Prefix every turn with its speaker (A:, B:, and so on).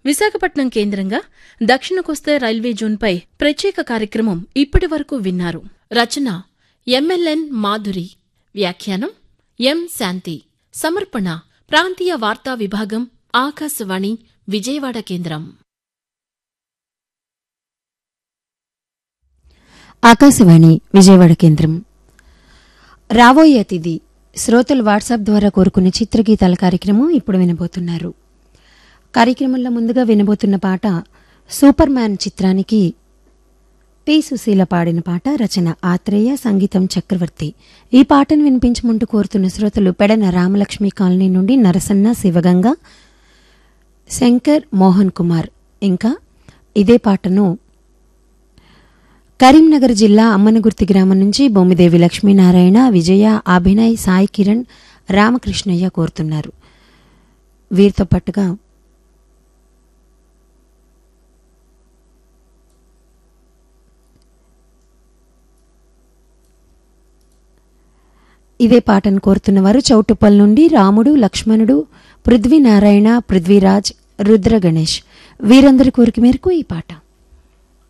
A: విశాఖపట్నం కేంద్రంగా దక్షిణ కోస్తా రైల్వే జోన్పై ప్రత్యేక కార్యక్రమం ఇప్పటి వరకు విన్నారు రచన ఎంఎల్ఎన్ మాధురి వ్యాఖ్యానం ఎం శాంతి సమర్పణ ప్రాంతీయ వార్తా విభాగం ఆకాశవాణి విజయవాడ కేంద్రం
B: ఆకాశవాణి విజయవాడ కేంద్రం రాబోయే అతిథి శ్రోతలు వాట్సాప్ ద్వారా కోరుకునే చిత్రగీతాల కార్యక్రమం ఇప్పుడు వినబోతున్నారు కార్యక్రమంలో ముందుగా వినబోతున్న పాట సూపర్ మ్యాన్ చిత్రానికి పి సుశీల పాడిన పాట రచన ఆత్రేయ సంగీతం చక్రవర్తి ఈ పాటను వినిపించమంటూ కోరుతున్న శ్రోతలు పెడన రామలక్ష్మి కాలనీ నుండి నరసన్న శివగంగ శంకర్ మోహన్ కుమార్ ఇంకా ఇదే పాటను కరీంనగర్ జిల్లా అమ్మనగుర్తి గ్రామం నుంచి బొమ్మిదేవి లక్ష్మీనారాయణ విజయ అభినయ్ సాయి కిరణ్ రామకృష్ణయ్య కోరుతున్నారు వీరితో పాటుగా ఇదే పాటను కోరుతున్నవారు చౌటుప్పల్ నుండి రాముడు లక్ష్మణుడు పృథ్వీనారాయణ పృథ్వీరాజ్ రుద్ర గణేష్ వీరందరి కోరిక మేరకు ఈ పాట